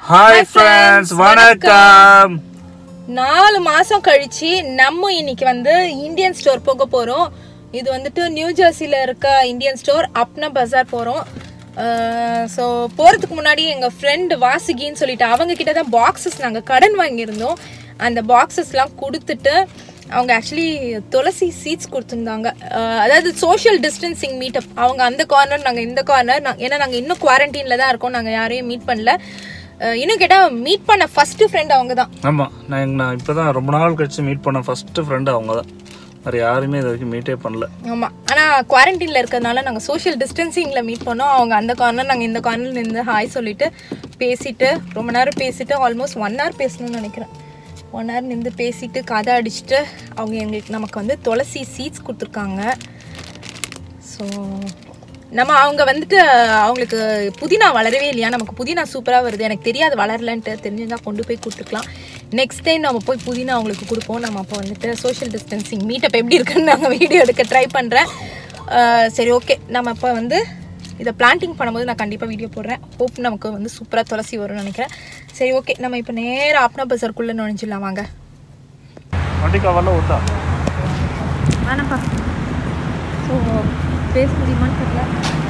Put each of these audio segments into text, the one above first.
Hi friends வணக்கம் நாலு மாசம் கழிச்சு நம்ம இன்னைக்கு வந்து இந்தியன் ஸ்டோர் போக போறோம் இது வந்துட்டு நியூ ஜெர்சில இருக்க இந்தியன் ஸ்டோர் அப்னா பஜார் போறோம் ஸோ போறதுக்கு முன்னாடி எங்க ஃப்ரெண்ட் வாசுகின்னு சொல்லிட்டு அவங்க கிட்ட தான் பாக்ஸஸ் நாங்க கடன் வாங்கியிருந்தோம் அந்த பாக்ஸஸ்லாம் கொடுத்துட்டு அவங்க ஆக்சுவலி துளசி சீட்ஸ் கொடுத்துருந்தாங்க அஹ் அதாவது சோஷியல் டிஸ்டன்சிங் மீட்டப் அவங்க அந்த கார்னர் நாங்கள் இந்த கார்னர் ஏன்னா நாங்கள் இன்னும் குவாரண்டைனில் தான் இருக்கோம் நாங்கள் யாரையும் மீட் பண்ணல அஹ் இன்னும் கேட்டால் மீட் பண்ண ஃபர்ஸ்ட் ஃப்ரெண்ட் அவங்க தான் ஆமாம் நான் நான் இப்போ தான் ரொம்ப நாள் கழிச்சு மீட் பண்ண ஃபர்ஸ்ட் ஃப்ரெண்டு அவங்க தான் வேறு யாருமே இது வரைக்கும் மீட்டே பண்ணல ஆமாம் ஆனால் குவாரண்டைனில் இருக்கிறதுனால நாங்கள் சோஷியல் டிஸ்டன்சிங்கில் மீட் பண்ணோம் அவங்க அந்த கார்னர் நாங்கள் இந்த கார்னர் நின்று ஹாய் சொல்லிட்டு பேசிட்டு ரொம்ப நேரம் பேசிட்டு ஆல்மோஸ்ட் ஒன் ஹவர் பேசணும்னு நினைக்கிறேன் ஒன் ஹவர் நின்று பேசிட்டு கதை அடிச்சுட்டு அவங்க எங்களுக்கு நமக்கு வந்து துளசி சீட்ஸ் கொடுத்துருக்காங்க ஸோ நம்ம அவங்க வந்துட்டு அவங்களுக்கு புதினா வளரவே இல்லையா நமக்கு புதினா சூப்பராக வருது எனக்கு தெரியாது வளரலன்ட்டு தெரிஞ்சிருந்தா கொண்டு போய் கொடுத்துக்கலாம் நெக்ஸ்ட் டைம் நம்ம போய் புதினா அவங்களுக்கு கொடுப்போம் நம்ம அப்போ வந்துட்டு சோஷியல் டிஸ்டன்சிங் மீட்டப் எப்படி இருக்குன்னு நாங்கள் வீடியோ எடுக்க ட்ரை பண்ணுறேன் சரி ஓகே நம்ம இப்போ வந்து இதை பிளான்டிங் பண்ணும்போது நான் கண்டிப்பாக வீடியோ போடுறேன் ஹோப் நமக்கு வந்து சூப்பராக துளசி வரும்னு நினைக்கிறேன் சரி ஓகே நம்ம இப்போ நேராக ஆப்னா பஜார்க்குள்ளே நுழைஞ்சிடலாம் வாங்க வண்டி கவரில் ஊத்தா வேணாம்ப்பா ஸோ பேச முடியுமான்னு தெரியல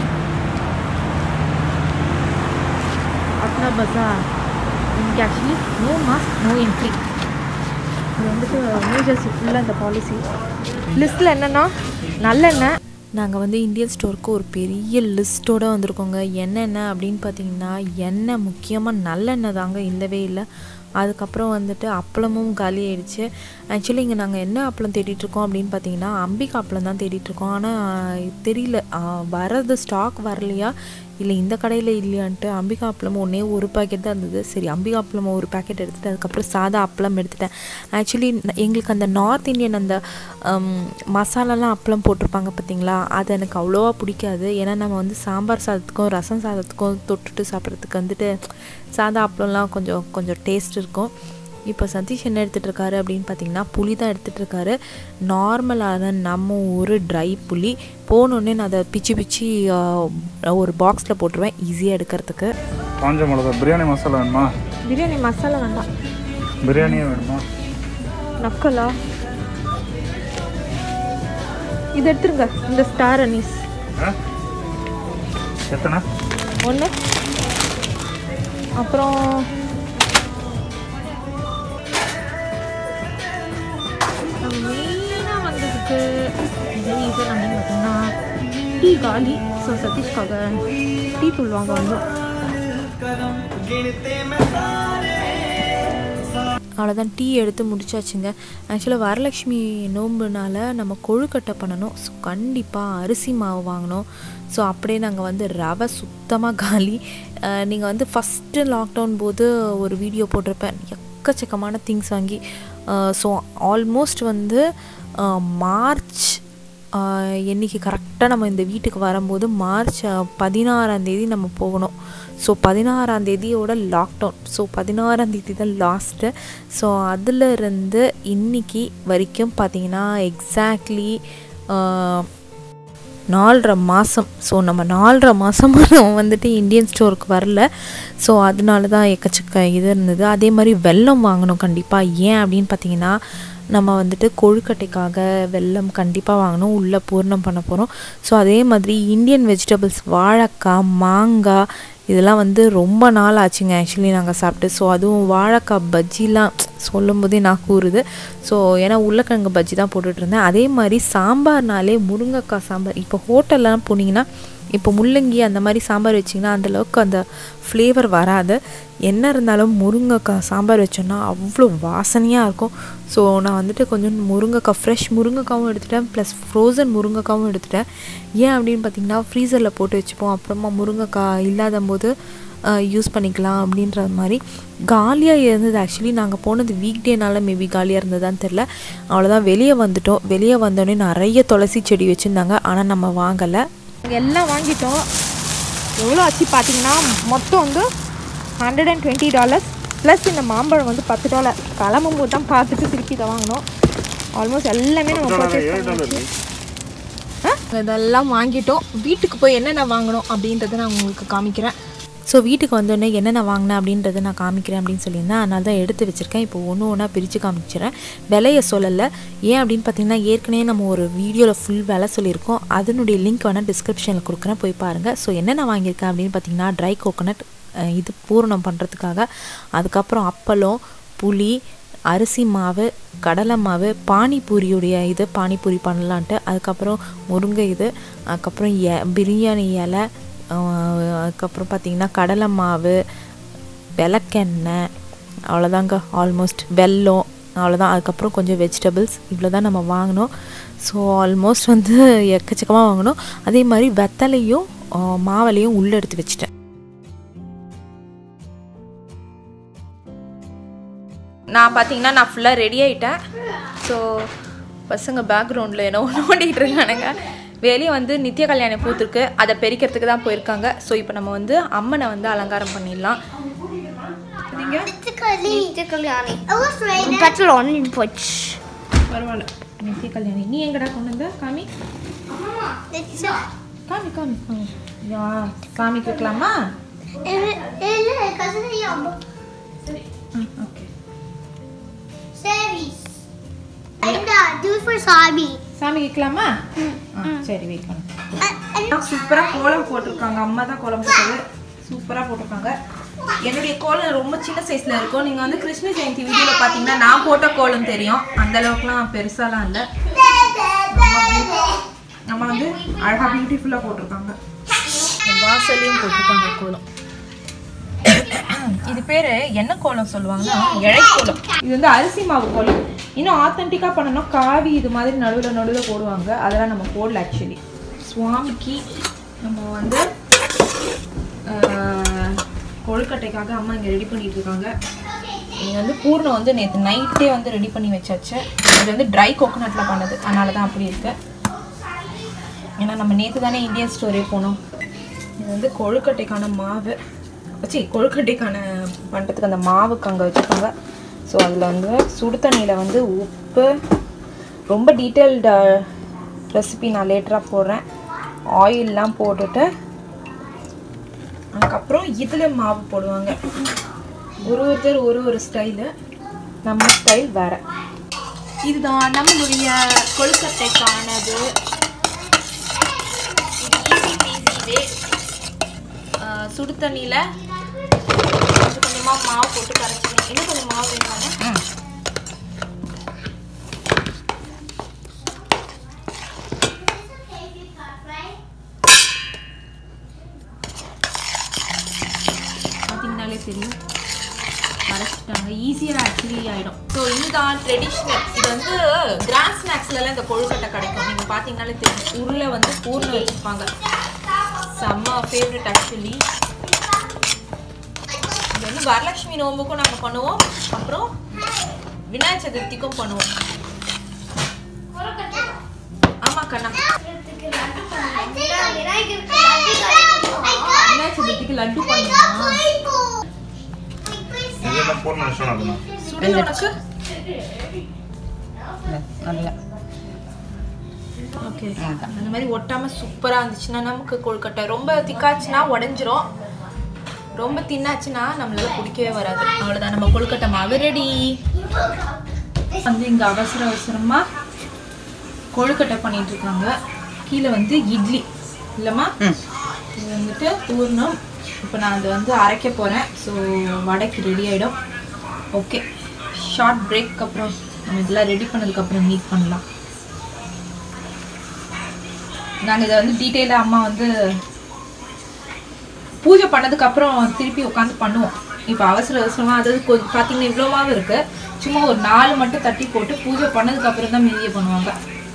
அப்னா பஜார் இன்னைக்கு actually no mask no entry இது வந்துட்டு நியூ ஜெர்சி ஃபுல்லாக இந்த பாலிசி லிஸ்ட்டில் என்னென்னா நல்லெண்ணெய் நாங்கள் வந்து இந்தியன் ஸ்டோருக்கு ஒரு பெரிய லிஸ்ட்டோடு வந்திருக்கோங்க என்னென்ன அப்படின்னு பார்த்தீங்கன்னா எண்ணெய் முக்கியமாக நல்லெண்ணெய் தாங்க இல்லவே இல்லை அதுக்கப்புறம் வந்துட்டு அப்பளமும் காலி ஆயிடுச்சு ஆக்சுவலி இங்கே நாங்கள் என்ன அப்பளம் தேடிட்டுருக்கோம் அப்படின்னு பார்த்தீங்கன்னா அம்பிகா அப்பளம் தான் தேடிட்டுருக்கோம் ஆனால் தெரியல ஆ, வர்றது ஸ்டாக் வரலையா இல்லை இந்த கடையில் இல்லையான்ட்டு அம்பிகா அப்பளம் ஒன்றே ஒரு பாக்கெட் தான் இருந்தது சரி அம்பிகா அப்பளம் ஒரு பாக்கெட் எடுத்துகிட்டு அதுக்கப்புறம் சாதா அப்பளம் எடுத்துட்டேன் ஆக்சுவலி எங்களுக்கு அந்த நார்த் இந்தியன் அந்த ஹம், மசாலாலாம் அப்பளம் போட்டிருப்பாங்க பார்த்தீங்களா அது எனக்கு அவ்வளோவா பிடிக்காது ஏன்னா நம்ம வந்து சாம்பார் சாதத்துக்கும் ரசம் சாதத்துக்கும் தொட்டுட்டு சாப்பிட்றதுக்கு வந்துட்டு சாதா அப்பளம்லாம் கொஞ்சம் கொஞ்சம் டேஸ்ட் இருக்கும் இப்போ சதீஷ் என்ன எடுத்துகிட்டு இருக்காரு அப்படின்னு பார்த்தீங்கன்னா புளி தான் எடுத்துகிட்டு இருக்காரு நார்மலான நம்ம ஒரு ட்ரை புளி போனோடனே நான் அதை பிச்சு பிச்சு ஆ, ஒரு பாக்ஸில் போட்டுருவேன் ஈஸியாக எடுக்கிறதுக்கு காஞ்ச மிளகா பிரியாணி மசாலா வேணுமா பிரியாணி மசாலா வேண்டாம் பிரியாணியே வேணுமா நக்கலா இது எடுத்துருங்க இந்த ஸ்டார் அனீஸ் ஆ? எத்தனை ஒன்று அப்புறம் மெயினாக வந்ததுக்கு இந்த ரீசன் அப்படின்னு பார்த்தீங்கன்னா டீ காலி ஸோ சதீஷ்காக டீ தூள் வாங்க வந்தோம் அவ்வளோதான் டீ எடுத்து முடிச்சாச்சுங்க ஆக்சுவலாக வரலட்சுமி நோம்புனால நம்ம கொழுக்கட்டை பண்ணணும் ஸோ கண்டிப்பாக அரிசி மாவு வாங்கினோம் ஸோ அப்படியே நாங்கள் வந்து ரவை சுத்தமாக காலி நீங்கள் வந்து ஃபஸ்ட்டு லாக்டவுன் போது ஒரு வீடியோ போட்டிருப்பேன் எக்கச்சக்கமான திங்ஸ் வாங்கி ஸோ ஆல்மோஸ்ட் வந்து அஹ், மார்ச் ஆஹ் என்னைக்கு கரெக்டாக நம்ம இந்த வீட்டுக்கு வரும்போது மார்ச் பதினாறாம் தேதி நம்ம போகணும் ஸோ பதினாறாம் தேதியோட லாக்டவுன் ஸோ பதினாறாம் தேதி தான் லாஸ்ட்டு ஸோ அதிலிருந்து இன்னைக்கு வரைக்கும் பார்த்தீங்கன்னா எக்ஸாக்ட்லி நாலரை மாதம் ஸோ நம்ம நாலரை மாதமாக நம்ம வந்துட்டு இந்தியன் ஸ்டோருக்கு வரல ஸோ அதனால தான் எக்கச்சக்க இது இருந்தது அதே மாதிரி வெல்லம் வாங்கணும் கண்டிப்பாக ஏன் அப்படின்னு பார்த்தீங்கன்னா நம்ம வந்துட்டு கொழுக்கட்டைக்காக வெல்லம் கண்டிப்பாக வாங்கணும் உள்ளே பூர்ணம் பண்ண போகிறோம் ஸோ அதே மாதிரி இந்தியன் வெஜிடபிள்ஸ் வாழைக்காய் மாங்காய் இதெல்லாம் வந்து ரொம்ப நாள் ஆச்சுங்க ஆக்சுவலி நாங்கள் சாப்பிட்டு ஸோ அதுவும் வாழைக்காய் பஜ்ஜிலாம் சொல்லும் போதே நான் கூறுது ஸோ ஏன்னா உருளைக்கிழங்கு பஜ்ஜி தான் போட்டுட்டு இருந்தேன் அதே மாதிரி சாம்பார்னாலே முருங்கைக்காய் சாம்பார் இப்போ ஹோட்டல்லாம் போனீங்கன்னா இப்போ முள்ளங்கி அந்த மாதிரி சாம்பார் வச்சிங்கன்னா அந்தளவுக்கு அந்த ஃப்ளேவர் வராது என்ன இருந்தாலும் முருங்கைக்காய் சாம்பார் வச்சோன்னா அவ்வளோ வாசனையாக இருக்கும் ஸோ நான் வந்துட்டு கொஞ்சம் முருங்கைக்காய் ஃப்ரெஷ் முருங்கைக்காவும் எடுத்துட்டேன் ப்ளஸ் ஃப்ரோசன் முருங்கைக்காவும் எடுத்துட்டேன் ஏன் அப்படின்னு பார்த்தீங்கன்னா ஃப்ரீசரில் போட்டு வச்சுப்போம் அப்புறமா முருங்கைக்காய் இல்லாத போது யூஸ் பண்ணிக்கலாம் அப்படின்ற மாதிரி காலியாக இருந்தது ஆக்சுவலி நாங்கள் போனது வீக் டேனால மேபி காலியாக இருந்ததான்னு தெரில அவ்வளோதான் வெளியே வந்துட்டோம் வெளியே வந்தோடனே நிறைய துளசி செடி வச்சுருந்தாங்க ஆனால் நம்ம வாங்கலை எல்லாம் வாங்கிட்டோம் எவ்வளோ ஆச்சு பார்த்தீங்கன்னா மொத்தம் வந்து hundred and twenty dollars plus இந்த மாம்பழம் வந்து பத்து டாலர் கிளம்பும் போது தான் பார்த்துட்டு திருப்பி இதை வாங்கினோம் ஆல்மோஸ்ட் எல்லாமே நம்ம பர்ச்சேஸ் பண்ணியாச்சு ஆ? இதெல்லாம் வாங்கிட்டோம் வீட்டுக்கு போய் என்னென்ன வாங்கணும் அப்படின்றத நான் உங்களுக்கு காமிக்கிறேன் ஸோ வீட்டுக்கு வந்தோடனே என்னென்ன வாங்கினேன் அப்படின்றத நான் காமிக்கிறேன் அப்படின்னு சொல்லியிருந்தேன் அதனால தான் எடுத்து வச்சுருக்கேன் இப்போ ஒன்று ஒன்றா பிரித்து காமிச்சிடுறேன் விலையை சொல்லலை ஏன் அப்படின்னு பார்த்தீங்கன்னா ஏற்கனவே நம்ம ஒரு வீடியோவில் ஃபுல் விலை சொல்லியிருக்கோம் அதனுடைய லிங்க் வேணால் டிஸ்கிரிப்ஷனில் கொடுக்குறேன் போய் பாருங்கள் ஸோ என்னென்ன வாங்கியிருக்கேன் அப்படின்னு பார்த்தீங்கன்னா ட்ரை கோகோனட் இது பூரணம் பண்ணுறதுக்காக அதுக்கப்புறம் அப்பளம் புளி அரிசி மாவு கடலை மாவு பானிபூரியுடைய இது பானிபூரி பண்ணலான்ட்டு அதுக்கப்புறம் முருங்கை இது அதுக்கப்புறம் எ பிரியாணி இலை ஆஹ் அதுக்கப்புறம் பார்த்திங்கன்னா கடலை மாவு விளக்கெண்ணெய் அவ்வளோதாங்க ஆல்மோஸ்ட் வெல்லம் அவ்வளோதான் அதுக்கப்புறம் கொஞ்சம் வெஜிடபிள்ஸ் இவ்வளோ தான் நம்ம வாங்கினோம் ஸோ ஆல்மோஸ்ட் வந்து எக்கச்சக்கமாக வாங்கினோம் அதே மாதிரி வெத்தலையும் ஆஹ் மாவளையும் உள்ளே எடுத்து வச்சுட்டேன் நான் பார்த்தீங்கன்னா நான் ஃபுல்லாக ரெடி ஆகிட்டேன் ஸோ பசங்க பேக்ரவுண்டில் என்ன நோண்டிகிட்டு இருக்கானுங்க வெளியே வந்து நித்திய கல்யாணி பூத்துருக்கு அதை பெரிக்கிறதுக்கு தான் போயிருக்காங்க ஸோ இப்போ நம்ம வந்து அம்மனை வந்து அலங்காரம் பண்ணிடலாம் நீங்கள் நித்திய கல்யாணி பெட்ரோல் ஆன் போச்சு பரவாயில்ல நித்திய கல்யாணி நீ எங்கடா கொண்டு வந்த காமி காமி காமி காமி யா காமி கேட்கலாமா ஓகே சாமி கேட்கலாமா ஆ சரி வெயிட் பண்ணு சூப்பராக கோலம் போட்டிருக்காங்க அம்மா தான் கோலம் போட்டது சூப்பராக போட்டிருக்காங்க என்னுடைய கோலம் ரொம்ப சின்ன சைஸில் இருக்கும் நீங்கள் வந்து கிருஷ்ண ஜெயந்தி வீடியோவில் பார்த்தீங்கன்னா நான் போட்ட கோலம் தெரியும் அந்த அளவுக்குலாம் பெருசாலாம் இல்லை நம்ம வந்து அழகாக பியூட்டிஃபுல்லாக போட்டிருக்காங்க வாசல்லையும் போட்டிருக்காங்க கோலம் இது பேர் என்ன கோலம் சொல்லுவாங்கன்னா இழை கோலம் இது வந்து அரிசி மாவு கோலம் இன்னும் ஆத்தென்டிக்காக பண்ணணும்னா காவி இது மாதிரி நடுவில் நடுவில் போடுவாங்க அதெல்லாம் நம்ம போடல ஆக்சுவலி சுவாமிக்கு நம்ம வந்து ஆஹ், கொழுக்கட்டைக்காக அம்மா இங்கே ரெடி பண்ணிட்டு இருக்காங்க இங்கே வந்து பூர்ணம் வந்து நேற்று நைட்டே வந்து ரெடி பண்ணி வச்சாச்சு இது வந்து ட்ரை கோகோனட்டில் பண்ணது அதனால தான் அப்படி இருக்கு ஏன்னா நம்ம நேற்று தானே இந்தியன் ஸ்டோரே போனோம் இது வந்து கொழுக்கட்டைக்கான மாவு வச்சு கொழுக்கட்டைக்கான பண்ணுறதுக்கு அந்த மாவுக்கு அங்கே வச்சுருக்காங்க ஸோ அதில் வந்து சுடு தண்ணியில் வந்து உப்பு ரொம்ப டீட்டெயில்டு ரெசிபி நான் லேட்டராக போடுறேன் ஆயிலெலாம் போட்டுட்டு அதுக்கப்புறம் இதில் மாவு போடுவாங்க ஒரு ஒருத்தர் ஒரு ஒரு ஸ்டைலு நம்ம ஸ்டைல் வேற இதுதான் நம்மளுடைய கொழுக்கட்டைக்கானது இது ஈஸி சுடு தண்ணியில் கொஞ்சம் கொஞ்சமாக மாவு போட்டு கரைச்சிக்கணும் இன்னும் கொஞ்சம் மாவு வேணுமாங்க பார்த்தீங்கனாலே தெரியும் கரைச்சிட்டாங்க ஈஸியாக ஆக்சுவலி ஆகிடும் ஸோ இதுதான் ட்ரெடிஷ்னல் இது வந்து கிராண்ட் ஸ்நாக்ஸ்லலாம் இந்த கொழுக்கட்டை கிடைக்கும் நீங்கள் பார்த்தீங்கனாலே தெரியும் உருளை வந்து பூர்ணம் வச்சுருப்பாங்க செம்ம ஃபேவரட் ஆக்சுவலி இது வந்து வரலட்சுமி நோம்புக்கும் நாங்கள் பண்ணுவோம் அப்புறம் விநாயகர் சதுர்த்திக்கும் பண்ணுவோம் ஆமா கண்ணா விநாயகர் சதுர்த்திக்கு லட்டு பண்ணுவோம் இதெல்லாம் போன நிமிஷம் ஆகுதுண்ணா சுடுல உனக்கு ஓகே அந்த மாதிரி ஒட்டாம சூப்பரா இருந்துச்சுன்னா நமக்கு கொழுக்கட்டை ரொம்ப திக்காச்சுன்னா உடஞ்சிரும் ரொம்ப தின்னாச்சுன்னா நம்மளால பிடிக்கவே வராது அவ்வளவுதான் நம்ம கொழுக்கட்டை மாவு ரெடி வந்து இங்க அவசர அவசரமா கொழுக்கட்டை பண்ணிட்டு இருக்காங்க கீழே வந்து இட்லி இல்லைம்மா இது வந்துட்டு பூர்ணம் இப்போ நான் அதை வந்து அரைக்க போகிறேன் ஸோ வடைக்கு ரெடி ஆகிடும் ஓகே ஷார்ட் பிரேக் அப்புறம் நம்ம இதெல்லாம் ரெடி பண்ணதுக்கப்புறம் மீட் பண்ணலாம் நாங்கள் இதை வந்து டீட்டெயிலாக அம்மா வந்து பூஜை பண்ணதுக்கப்புறம் திருப்பி உட்காந்து பண்ணுவோம் இப்போ அவசர அவசரமாக அதாவது கொஞ்சம் பார்த்தீங்கன்னா இவ்வளோ மாவு இருக்கு சும்மா ஒரு நாலு மட்டும் தட்டி போட்டு பூஜை பண்ணதுக்கப்புறம் தான் மீதியை பண்ணுவாங்க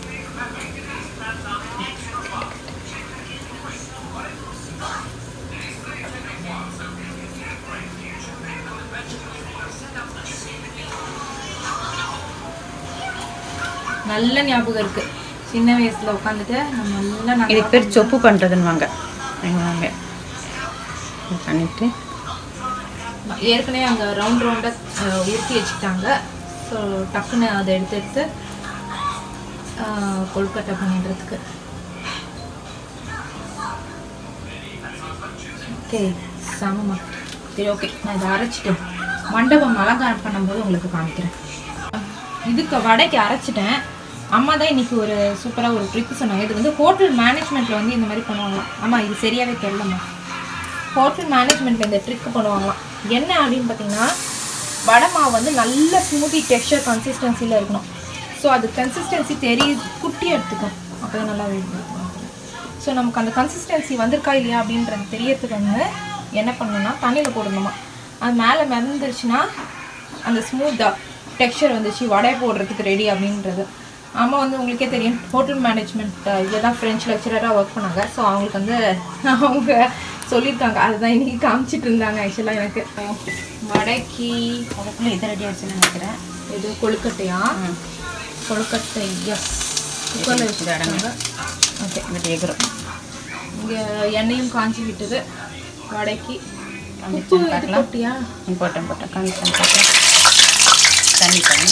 நல்ல ஞாபகம் இருக்கு சின்ன வயசுல உட்காந்துட்டு நம்ம நல்லா நாங்க இதுக்கு பேர் சொப்பு பண்ணுறதுன்னுவாங்க வாங்க இது பண்ணிட்டு ஏற்கனவே அங்கே ரவுண்ட் ரவுண்டாக உருட்டி வச்சுட்டாங்க ஸோ டக்குன்னு அதை எடுத்து எடுத்து ஆஹ், கொழுக்கட்டை பண்ணிடுறதுக்கு ஓகே செமமா சரி ஓகே நான் இதை அரைச்சிட்டு மண்டபம் அலங்காரம் பண்ணும்போது உங்களுக்கு காமிக்கிறேன் இதுக்கு வடைக்கு அரைச்சிட்டேன் அம்மா தான் இன்னைக்கு ஒரு சூப்பராக ஒரு ட்ரிக் சொன்னாங்க இது வந்து ஹோட்டல் மேனேஜ்மெண்ட்டில் வந்து இந்த மாதிரி பண்ணுவாங்களாம் ஆமாம் இது சரியாகவே தெரியலம்மா ஹோட்டல் மேனேஜ்மெண்ட்டில் இந்த ட்ரிக் பண்ணுவாங்களாம் என்ன அப்படின்னு பார்த்தீங்கன்னா வடை மாவு வந்து நல்ல ஸ்மூதி டெக்ஸ்சர் கன்சிஸ்டன்சியில் இருக்கணும் ஸோ அது கன்சிஸ்டன்சி தெரிய குட்டி எடுத்துக்கும் அப்போ தான் நல்லா ஸோ நமக்கு அந்த கன்சிஸ்டன்சி வந்திருக்கா இல்லையா அப்படின்றது தெரியறதுக்கு வந்து என்ன பண்ணணும்னா தண்ணியில் போடணுமா அது மேலே மிதந்துருச்சுன்னா அந்த ஸ்மூத்தாக டெக்ஸ்சர் வந்துச்சு வடை போடுறதுக்கு ரெடி அப்படின்றது அம்மா வந்து உங்களுக்கே தெரியும் ஹோட்டல் மேனேஜ்மெண்ட் இதெல்லாம் ஃப்ரெஞ்ச் லெக்சரராக ஒர்க் பண்ணாங்க ஸோ அவங்களுக்கு வந்து அவங்க சொல்லியிருக்காங்க அதுதான் இன்னைக்கு காமிச்சிட்டு இருந்தாங்க ஆக்சுவலாக எனக்கு வடைக்கு அதுக்குள்ளே இது ரெடி ஆச்சுன்னு நினைக்கிறேன் இது கொழுக்கட்டையா கொழுக்கட்டை எஸ் குக்கரில் வச்சுட்டாங்க ஓகே இது எகிறோம் இங்கே எண்ணெயும் காஞ்சி விட்டது வடைக்கு காஞ்சிச்சு உப்பு இது பார்க்கலாம். போட்டியா போட்டேன் போட்டேன் காமிச்சேன் போட்டேன் தண்ணி தண்ணி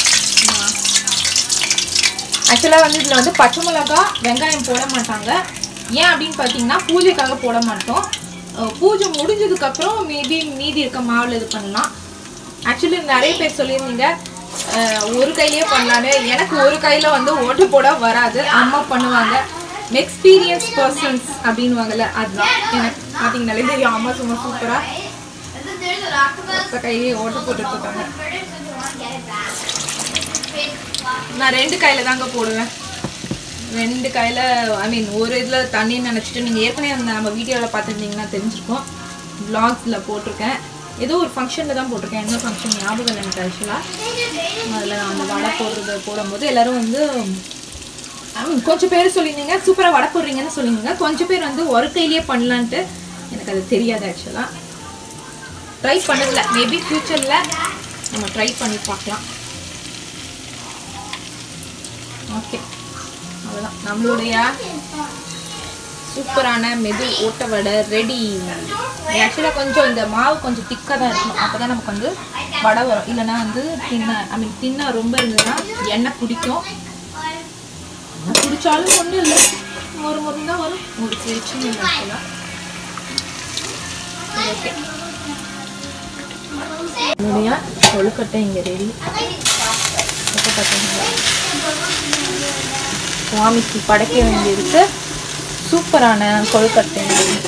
ஆக்சுவலாக வந்து இதில் வந்து பச்சை மிளகா வெங்காயம் போட மாட்டாங்க ஏன் அப்படின்னு பார்த்தீங்கன்னா பூஜைக்காக போட மாட்டோம் அஹ் பூஜை முடிஞ்சதுக்கப்புறம் மேபி மீதி இருக்க மாவில் இது பண்ணலாம் ஆக்சுவலி நிறைய பேர் சொல்லியிருந்தீங்க அஹ் ஒரு கையிலே பண்ணலான்னு எனக்கு ஒரு கையில் வந்து ஓட்டு போட வராது அம்மா பண்ணுவாங்க எக்ஸ்பீரியன்ஸ் பர்சன்ஸ் அப்படின்வாங்கல்ல அதுதான் எனக்கு பார்த்தீங்கனாலே தெரியும் அம்மா சும்மா சூப்பராக ஒத்த கையிலே ஓட்டு போட்டுட்டு இருக்காங்க நான் ரெண்டு கையில தாங்க போடுவேன் ரெண்டு கையில ஐ மீன் ஒரு இதில் தண்ணின்னு நினச்சிட்டு நீங்கள் ஏற்கனவே அந்த நம்ம வீடியோவில் பார்த்துருந்தீங்கன்னா தெரிஞ்சிருக்கும் வ்ளாக்ஸில் போட்டிருக்கேன் ஏதோ ஒரு ஃபங்க்ஷனில் தான் போட்டிருக்கேன் என்ன ஃபங்க்ஷன் ஞாபகம் இல்லை எனக்கு ஆக்சுவலாக அதில் நான் அந்த வடை போடுறது போடும்போது எல்லாரும் வந்து ஐ மீன் கொஞ்சம் பேர் சொல்லியிருந்தீங்க சூப்பராக வடை போடுறீங்கன்னு சொல்லியிருந்தீங்க கொஞ்சம் பேர் வந்து ஒரு கையிலேயே பண்ணலான்ட்டு எனக்கு அது தெரியாது ஆக்சுவலாக ட்ரை பண்ணதில்ல மேபி ஃப்யூச்சரில் நம்ம ட்ரை பண்ணி பார்க்கலாம் ஓகே அவ்வளோதான் நம்மளுடைய சூப்பரான மெது ஓட்ட வடை ரெடி ஆக்சுவலாக கொஞ்சம் இந்த மாவு கொஞ்சம் திக்காக தான் இருக்கணும் அப்போ தான் நமக்கு வந்து வடை வரும் இல்லைன்னா வந்து தின்ன ஐ மீன் தின்ன ரொம்ப இருந்ததுன்னா எண்ணெய் குடிக்கும் எண்ணெய் குடித்தாலும் ஒன்றும் இல்லை ஒரு முறை தான் வரும் ஒரு பிரச்சனை இல்லை ஆக்சுவலாக ஓகே என்னுடைய கொழுக்கட்டை இங்கே ரெடி இப்போ பார்த்தீங்களா சுவாமிக்கு படைக்க வேண்டியிருக்கு சூப்பரான கொழுக்கட்டை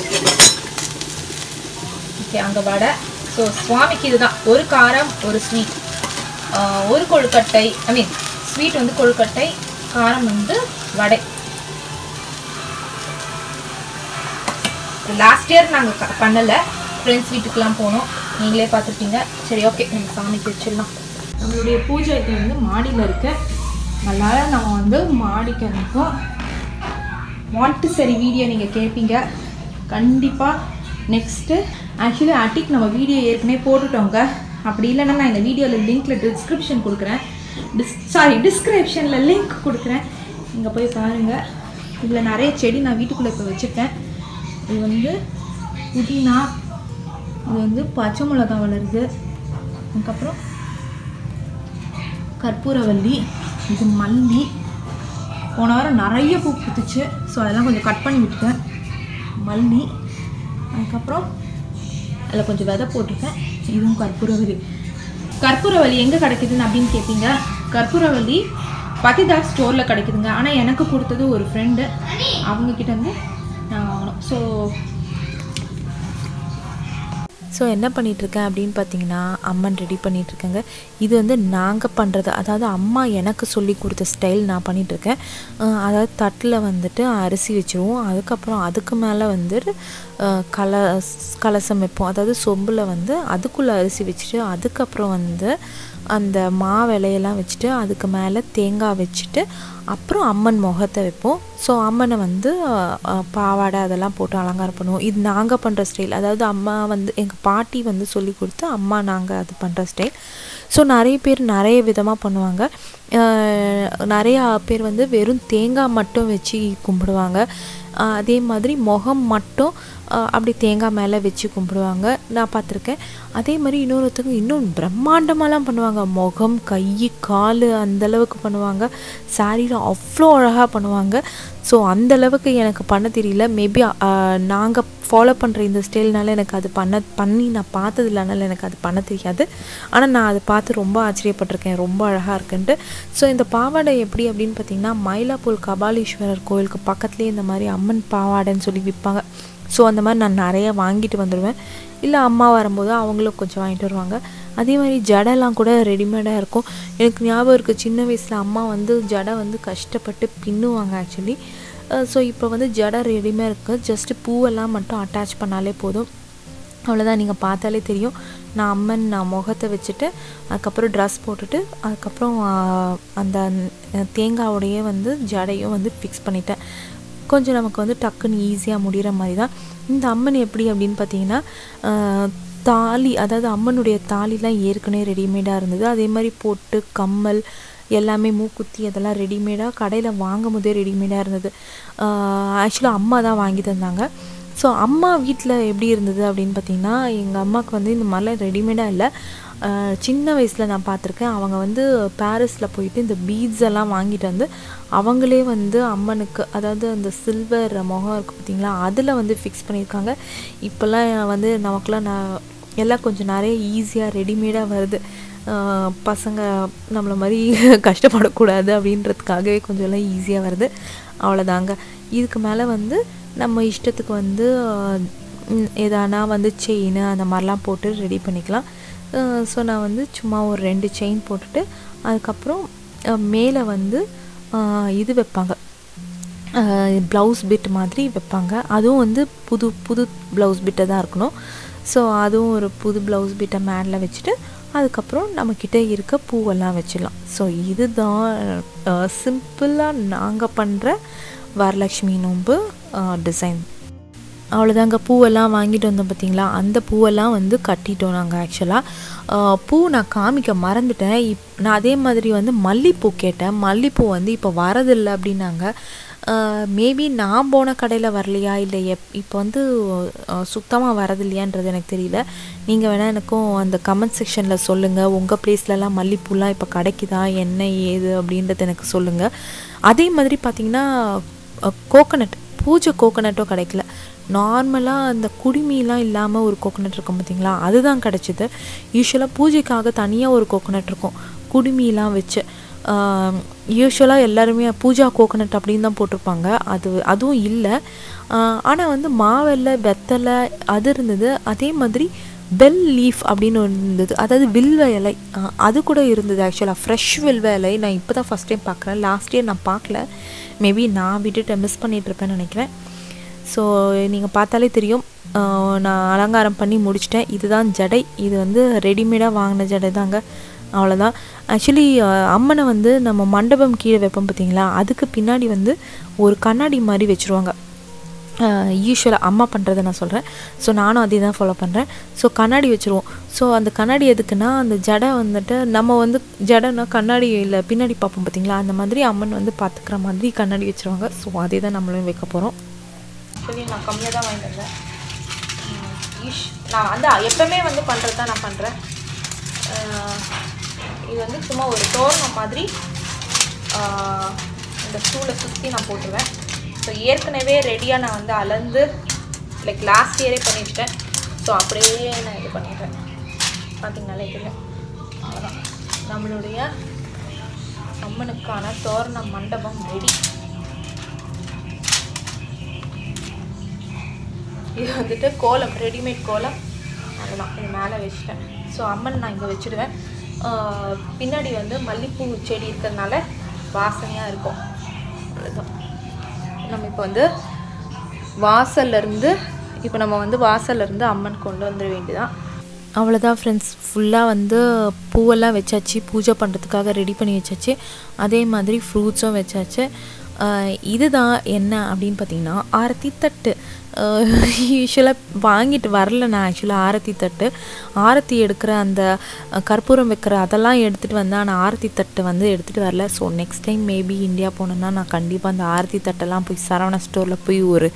ஓகே அங்கே வடை ஸோ சுவாமிக்கு இதுதான் ஒரு காரம் ஒரு ஸ்வீட் ஒரு கொழுக்கட்டை ஐ மீன் ஸ்வீட் வந்து கொழுக்கட்டை காரம் வந்து வடை லாஸ்ட் இயர் நாங்கள் பண்ணலை ஃப்ரெண்ட்ஸ் வீட்டுக்கெலாம் போனோம் நீங்களே பார்த்துருப்பீங்க சரி ஓகே நம்ம சாமிக்கு வச்சிடலாம் நம்மளுடைய பூஜை இது வந்து மாடியில் இருக்கு அதனால நம்ம வந்து மாடிக்கு அனுப்போம் வாண்ட்டு சரி வீடியோ நீங்கள் கேட்பீங்க கண்டிப்பாக நெக்ஸ்ட்டு ஆக்சுவலி அட்டிக் நம்ம வீடியோ ஏற்கனவே போட்டுட்டோங்க அப்படி இல்லைன்னா நான் இந்த வீடியோவில் லிங்க்கில் டிஸ்கிரிப்ஷன் கொடுக்குறேன் டிஸ் சாரி டிஸ்கிரிப்ஷனில் லிங்க் கொடுக்குறேன் இங்கே போய் பாருங்கள் இதில் நிறைய செடி நான் வீட்டுக்குள்ளே இப்போ வச்சுருக்கேன் இது வந்து புதினா இது வந்து பச்சை மிளகா வளருது அதுக்கப்புறம் கற்பூரவல்லி இது மல்லி போன வாரம் நிறைய பூ பூத்துச்சு ஸோ அதெல்லாம் கொஞ்சம் கட் பண்ணி விட்டுட்டேன் மல்லி அதுக்கப்புறம் அதில் கொஞ்சம் விதை போட்டிருக்கேன் இதுவும் கற்பூரவல்லி கற்பூரவல்லி எங்கே கிடைக்குதுன்னு அப்படின்னு கேட்பீங்க கற்பூரவல்லி பத்திதார் ஸ்டோரில் கிடைக்குதுங்க ஆனால் எனக்கு கொடுத்தது ஒரு ஃப்ரெண்டு அவங்கக்கிட்ட இருந்து நான் வாங்கினோம் ஸோ ஸோ என்ன பண்ணிகிட்ருக்கேன் அப்படின்னு பார்த்தீங்கன்னா அம்மன் ரெடி பண்ணிகிட்ருக்கேங்க இது வந்து நாங்கள் பண்ணுறது அதாவது அம்மா எனக்கு சொல்லி கொடுத்த ஸ்டைல் நான் பண்ணிகிட்ருக்கேன் அதாவது தட்டில் வந்துட்டு அரிசி வச்சுருவோம் அதுக்கப்புறம் அதுக்கு மேலே வந்துட்டு அஹ், கல கலசம் வைப்போம் அதாவது சொம்பில் வந்து அதுக்குள்ளே அரிசி வச்சுட்டு அதுக்கப்புறம் வந்து அந்த மாவிலையெல்லாம் வச்சுட்டு அதுக்கு மேலே தேங்காய் வச்சுட்டு அப்புறம் அம்மன் முகத்தை வைப்போம் ஸோ அம்மனை வந்து அஹ், அஹ், பாவாடை அதெல்லாம் போட்டு அலங்காரம் பண்ணுவோம் இது நாங்கள் பண்ணுற ஸ்டைல் அதாவது அம்மா வந்து எங்கள் பாட்டி வந்து சொல்லி கொடுத்து அம்மா நாங்கள் அது பண்ணுற ஸ்டைல் ஸோ நிறைய பேர் நிறைய விதமாக பண்ணுவாங்க அஹ், நிறையா பேர் வந்து வெறும் தேங்காய் மட்டும் வச்சு கும்பிடுவாங்க அஹ், அதே மாதிரி முகம் மட்டும் அஹ் அப்படி தேங்காய் மேலே வச்சு கும்பிடுவாங்க நான் பார்த்துருக்கேன் அதே மாதிரி இன்னொருத்தவங்க இன்னும் பிரம்மாண்டமாலாம் பண்ணுவாங்க முகம் கை கால் அந்த அளவுக்கு பண்ணுவாங்க சாரியில் அவ்வளோ அழகாக பண்ணுவாங்க ஸோ அந்த அளவுக்கு எனக்கு பண்ண தெரியல மேபி நாங்கள் ஃபாலோ பண்ணுற இந்த ஸ்டைல்னால எனக்கு அது பண்ண பண்ணி நான் பார்த்தது இல்லைனால எனக்கு அது பண்ண தெரியாது ஆனால் நான் அதை பார்த்து ரொம்ப ஆச்சரியப்பட்டிருக்கேன் ரொம்ப அழகாக இருக்குன்ட்டு ஸோ இந்த பாவாடை எப்படி அப்படின்னு பார்த்தீங்கன்னா மயிலாப்பூர் கபாலீஸ்வரர் கோயிலுக்கு பக்கத்துலேயே இந்த மாதிரி அம்மன் பாவாடைன்னு சொல்லி விற்பாங்க ஸோ அந்த மாதிரி நான் நிறைய வாங்கிட்டு வந்துடுவேன் இல்லை அம்மா வரும்போது அவங்களும் கொஞ்சம் வாங்கிட்டு வருவாங்க அதே மாதிரி ஜடைலாம் கூட ரெடிமேடாக இருக்கும் எனக்கு ஞாபகம் இருக்குது சின்ன வயசில் அம்மா வந்து ஜடை வந்து கஷ்டப்பட்டு பின்னுவாங்க ஆக்சுவலி ஸோ இப்போ வந்து ஜடை ரெடிமேட் இருக்குது ஜஸ்ட்டு பூவெல்லாம் மட்டும் அட்டாச் பண்ணாலே போதும் அவ்வளோதான் நீங்கள் பார்த்தாலே தெரியும் நான் அம்மன் நான் முகத்தை வச்சுட்டு அதுக்கப்புறம் ட்ரெஸ் போட்டுட்டு அதுக்கப்புறம் ஆ, அந்த ந- தேங்காவோடையே வந்து ஜடையும் வந்து ஃபிக்ஸ் பண்ணிட்டேன் கொஞ்சம் நமக்கு வந்து டக்குன்னு ஈஸியாக முடிகிற மாதிரி தான் இந்த அம்மன் எப்படி அப்படின்னு பார்த்தீங்கன்னா ஆ, தாலி அதாவது அம்மனுடைய தாலிலாம் ஏற்கனவே ரெடிமேடாக இருந்தது அதே மாதிரி பொட்டு கம்மல் எல்லாமே மூக்குத்தி அதெல்லாம் ரெடிமேடாக கடையில் வாங்கும் போதே ரெடிமேடாக இருந்தது ஆக்சுவலாக அம்மா தான் வாங்கி தந்தாங்க ஸோ அம்மா வீட்டில் எப்படி இருந்தது அப்படின்னு பார்த்தீங்கன்னா எங்கள் அம்மாவுக்கு வந்து இந்த மாதிரிலாம் ரெடிமேடாக இல்லை ஆஹ் சின்ன வயசில் நான் பார்த்துருக்கேன் அவங்க வந்து பாரிஸில் போயிட்டு இந்த பீட்ஸ் எல்லாம் வாங்கிட்டு வந்து அவங்களே வந்து அம்மனுக்கு அதாவது அந்த சில்வர் முகம் இருக்குது பார்த்தீங்களா அதில் வந்து ஃபிக்ஸ் பண்ணியிருக்காங்க இப்போல்லாம் வந்து நமக்குலாம் நான் எல்லாம் கொஞ்சம் நிறைய ஈஸியாக ரெடிமேடாக வருது ஆஹ் பசங்க நம்மளை மாதிரி கஷ்டப்படக்கூடாது அப்படின்றதுக்காகவே கொஞ்சம் எல்லாம் ஈஸியாக வருது அவ்வளோதாங்க இதுக்கு மேலே வந்து நம்ம இஷ்டத்துக்கு வந்து ஆஹ் ம், எதானா வந்து செயின் அந்த மாதிரிலாம் போட்டு ரெடி பண்ணிக்கலாம் ஸோ நான் வந்து சும்மா ஒரு ரெண்டு செயின் போட்டுட்டு அதுக்கப்புறம் மேலே வந்து ஆஹ் இது வைப்பாங்க ப்ளவுஸ் பிட் மாதிரி வைப்பாங்க அதுவும் வந்து புது புது ப்ளவுஸ் பிட்டை தான் இருக்கணும் ஸோ அதுவும் ஒரு புது ப்ளவுஸ் பிட்டை மேலே வச்சுட்டு அதுக்கப்புறம் நம்மக்கிட்ட இருக்க பூவெல்லாம் வச்சிடலாம் ஸோ இதுதான் சிம்பிளாக நாங்கள் பண்ணுற வரலக்ஷ்மி நோன்பு டிசைன் அவ்வளோதாங்க பூவெல்லாம் வாங்கிட்டு வந்தோம் பார்த்தீங்களா அந்த பூவெல்லாம் வந்து கட்டிட்டோம் நாங்கள் ஆக்சுவலாக பூ நான் காமிக்க மறந்துட்டேன் இப் நான் அதே மாதிரி வந்து மல்லிப்பூ கேட்டேன் மல்லிப்பூ வந்து இப்போ வரதில்லை அப்படின்னாங்க மேபி நான் போன கடையில் வரலையா இல்லை எப் இப்போ வந்து சுத்தமாக வரதில்லையான்றது எனக்கு தெரியல நீங்கள் வேணால் எனக்கும் அந்த கமெண்ட் செக்ஷனில் சொல்லுங்கள் உங்கள் பிளேஸ்லலாம் மல்லிப்பூலாம் இப்போ கிடைக்குதா என்ன ஏது அப்படின்றது எனக்கு சொல்லுங்கள் அதே மாதிரி பார்த்தீங்கன்னா கோகனட் பூஜை கோகனட்டும் கிடைக்கல நார்மலாக அந்த குடுமிலாம் இல்லாமல் ஒரு கோகனட் இருக்கும் பார்த்தீங்களா அதுதான் கிடச்சிது யூஸ்வலாக பூஜைக்காக தனியாக ஒரு கோகனட் இருக்கும் குடுமிலாம் வச்சு யூஸ்வலாக எல்லாருமே பூஜா கோகனட் அப்படின்னு தான் போட்டிருப்பாங்க அது அதுவும் இல்லை ஆனால் வந்து மாவெல்லை வெத்தலை அது இருந்தது அதே மாதிரி பெல் லீஃப் அப்படின்னு ஒன்று இருந்தது அதாவது வில்வ இலை ஆஹ் அது கூட இருந்தது ஆக்சுவலாக ஃப்ரெஷ் வில்வ இலை நான் இப்போ தான் ஃபஸ்ட் டைம் பார்க்குறேன் லாஸ்ட் இயர் நான் பார்க்கல மேபி நான் விட்டுட்டு மிஸ் பண்ணிகிட்ருப்பேன்னு நினைக்கிறேன் ஸோ நீங்கள் பார்த்தாலே தெரியும் ஆஹ் நான் அலங்காரம் பண்ணி முடிச்சிட்டேன் இதுதான் ஜடை இது வந்து ரெடிமேடாக வாங்கின ஜடை தாங்க அவ்வளோதான் ஆக்சுவலி அம்மனை வந்து நம்ம மண்டபம் கீழே வைப்போம் பார்த்தீங்களா அதுக்கு பின்னாடி வந்து ஒரு கண்ணாடி மாதிரி வச்சுருவாங்க யூஸ்வலாக அம்மா பண்ணுறதை நான் சொல்கிறேன் ஸோ நானும் அதே தான் ஃபாலோ பண்ணுறேன் ஸோ கண்ணாடி வச்சுருவோம் ஸோ அந்த கண்ணாடி எதுக்குன்னா அந்த ஜடை வந்துட்டு நம்ம வந்து ஜடைனா கண்ணாடியில் பின்னாடி பார்ப்போம் பார்த்தீங்களா அந்த மாதிரி அம்மன் வந்து பார்த்துக்கிற மாதிரி கண்ணாடி வச்சுருவாங்க ஸோ அதே தான் நம்மளும் வைக்க போகிறோம் ஆக்சுவலி நான் கம்மியாக தான் வாங்கிட்டு வந்தேன் உம், ஈஷ் நான் வந்து எப்பவுமே வந்து பண்ணுறது தான் நான் பண்ணுறேன் இது வந்து சும்மா ஒரு தோரணம் மாதிரி ஆஹ், இந்த ஸ்டூலை சுற்றி நான் போட்டுருவேன் ஸோ ஏற்கனவே ரெடியாக நான் வந்து அளந்து லைக் லாஸ்ட் இயரே பண்ணி வச்சிட்டேன் ஸோ அப்படியே நான் இது பண்ணிடுறேன் பார்த்தீங்கனாலே தெரியும் அவ்வளோதான் நம்மளுடைய அம்மனுக்கான தோரண மண்டபம் ரெடி இது வந்துட்டு கோலம் ரெடிமேட் கோலம் அதுதான் இது மேலே வச்சுட்டேன் ஸோ அம்மன் நான் இங்கே வச்சுடுவேன் ஆஹ் பின்னாடி வந்து மல்லிப்பூ செடி இருக்கிறதுனால வாசனையாக இருக்கும் அதுதான் நம்ம இப்போ வந்து வாசல்ல இருந்து இப்போ நம்ம வந்து வாசல்ல இருந்து அம்மன் கொண்டு வந்துட வேண்டியதான் அவ்வளோதான் ஃப்ரெண்ட்ஸ் ஃபுல்லாக வந்து பூவெல்லாம் வச்சாச்சு பூஜை பண்ணுறதுக்காக ரெடி பண்ணி வச்சாச்சு அதே மாதிரி ஃப்ரூட்ஸும் வச்சாச்சு ஆஹ் இதுதான் என்ன அப்படின்னு பார்த்தீங்கன்னா ஆரத்தி தட்டு யூஸ்வலாக வாங்கிட்டு வரல நான் ஆக்சுவலாக ஆரத்தி தட்டு ஆரத்தி எடுக்கிற அந்த அஹ், கற்பூரம் வைக்கிற அதெல்லாம் எடுத்துகிட்டு வந்தேன் ஆனால் ஆரத்தி தட்டு வந்து எடுத்துகிட்டு வரல so next time maybe India போனேன்னா நான் கண்டிப்பாக அந்த ஆரத்தி தட்டெல்லாம் போய் சரவணா ஸ்டோரில் போய் ஒரு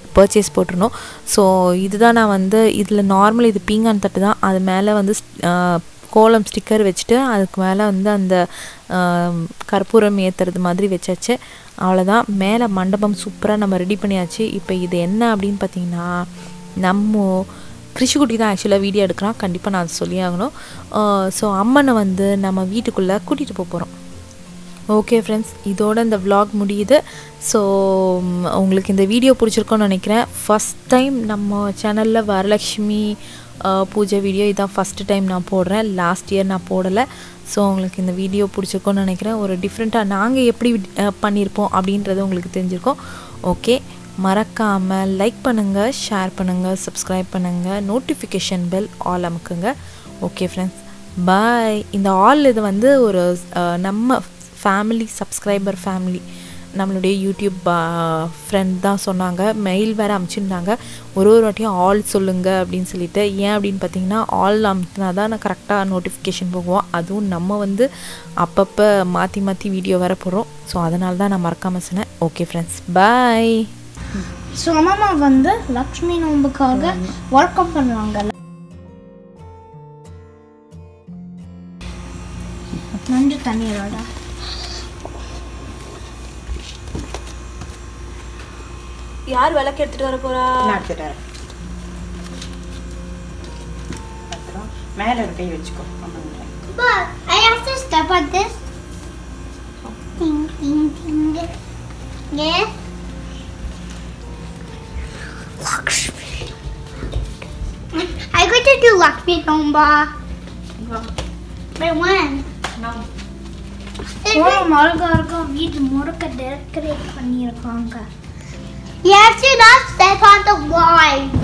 பர்ச்சேஸ் போட்டிருந்தோம் ஸோ இதுதான் நான் வந்து இதில் நார்மல் இது பீங்கான் தட்டு தான் அது மேலே வந்து ஆஹ், கோலம் ஸ்டிக்கர் வச்சுட்டு அதுக்கு மேலே வந்து அந்த ஆம், கற்பூரம் ஏற்றுறது மாதிரி வச்சாச்சு அவ்வளோதான் மேலே மண்டபம் சூப்பராக நம்ம ரெடி பண்ணியாச்சு இப்போ இது என்ன அப்படின்னு பார்த்தீங்கன்னா நம்ம கிருஷிக்குட்டி தான் ஆக்சுவலாக வீடியோ எடுக்கிறான் கண்டிப்பாக நான் சொல்லி ஆகணும் ஸோ அம்மனை வந்து நம்ம வீட்டுக்குள்ளே கூட்டிகிட்டு போக போகிறோம் ஓகே ஃப்ரெண்ட்ஸ் இதோட இந்த vlog முடியுது ஸோ உங்களுக்கு இந்த வீடியோ பிடிச்சிருக்கோன்னு நினைக்கிறேன் ஃபஸ்ட் டைம் நம்ம சேனலில் வரலக்ஷ்மி அஹ், பூஜை வீடியோ இதான் ஃபஸ்ட்டு டைம் நான் போடுறேன் லாஸ்ட் இயர் நான் போடலை ஸோ உங்களுக்கு இந்த வீடியோ பிடிச்சிருக்கோன்னு நினைக்கிறேன் ஒரு டிஃப்ரெண்ட்டாக நாங்கள் எப்படி அஹ், பண்ணியிருப்போம் அப்படின்றது உங்களுக்கு தெரிஞ்சிருக்கோம் ஓகே மறக்காமல் லைக் பண்ணுங்கள் ஷேர் பண்ணுங்கள் சப்ஸ்கிரைப் பண்ணுங்கள் நோட்டிஃபிகேஷன் பெல் ஆல் அமுக்குங்க ஓகே ஃப்ரெண்ட்ஸ் பாய் இந்த ஆல் இது வந்து ஒரு அஹ், நம்ம ஃபேமிலி சப்ஸ்கிரைபர் ஃபேமிலி நம்மளுடைய யூடியூப் ஃப்ரெண்ட் தான் சொன்னாங்க மெயில் வேறு அமுச்சிருந்தாங்க ஒரு ஒரு வாட்டியும் ஆல் சொல்லுங்க அப்படின்னு சொல்லிட்டு ஏன் அப்படின்னு பார்த்தீங்கன்னா ஆல் அமுத்தினா தான் நான் கரெக்டாக நோட்டிஃபிகேஷன் போகுவோம் அதுவும் நம்ம வந்து அப்பப்போ மாற்றி மாற்றி வீடியோ வேறு போடுறோம் ஸோ அதனால தான் நான் மறக்காமல் சொன்னேன் ஓகே ஃப்ரெண்ட்ஸ் பாய் ஸோ அம்மா வந்து லக்ஷ்மி நோம்புக்காக வெல்கம் பண்ணுவாங்க நஞ்சு தண்ணீரோட யார் விளக்கு எடுத்துட்டு வர போறா நான் எடுத்துட்டு வரேன் அப்புறம் மேலே ஒரு கை வச்சுக்கோ அம்மன் But I have to step on this. Ding, ding, ding. Yeah. Lakshmi. I'm going to do Lakshmi Tomba. But when? No. கோலம் அழகா இருக்கும் வீட்டு முறுக்க டெக்கரேட் பண்ணியிருக்காங்க You have to not step on the lines.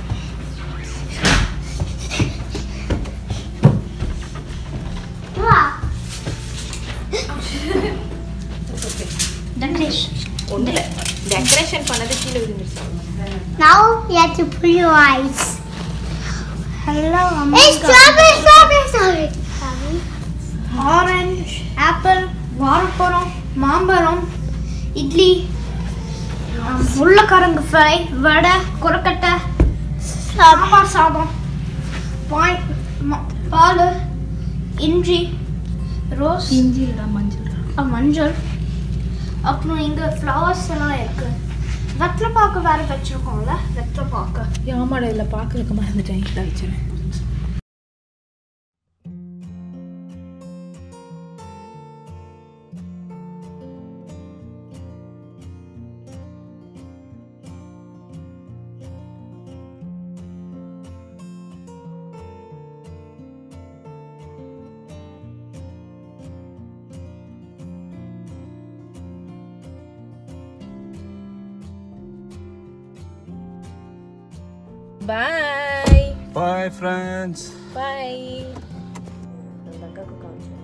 Wow. Decoration. ஒண்ணுல decoration பண்ணது கீழே விழுந்துருச்சு Now you have to put your eyes. Hello, Hey, strawberry, strawberry, strawberry. Orange, apple, வாழைப்பழம் மாம்பழம் இட்லி உருளைக்கிழங்கு ஃப்ரை வடை கொரக்கட்டை சாம்பார் சாதம் பாய் ம- பால் இஞ்சி ரோஸ் இஞ்சி மஞ்சள் அஹ், மஞ்சள் அப்புறம் இங்கே ஃப்ளவர்ஸ் எல்லாம் இருக்கு வெத்தலை பாக்கு வேற வச்சிருக்கோம்ல வெத்தலை பாக்கு ஆமாடா இதில் பார்க்க வைக்க மறந்துட்டேன் இதை வச்சுறேன் பாய் பாய் ஃப்ரெண்ட்ஸ் பாய் அந்த அக்காவுக்கு காமிச்சேன்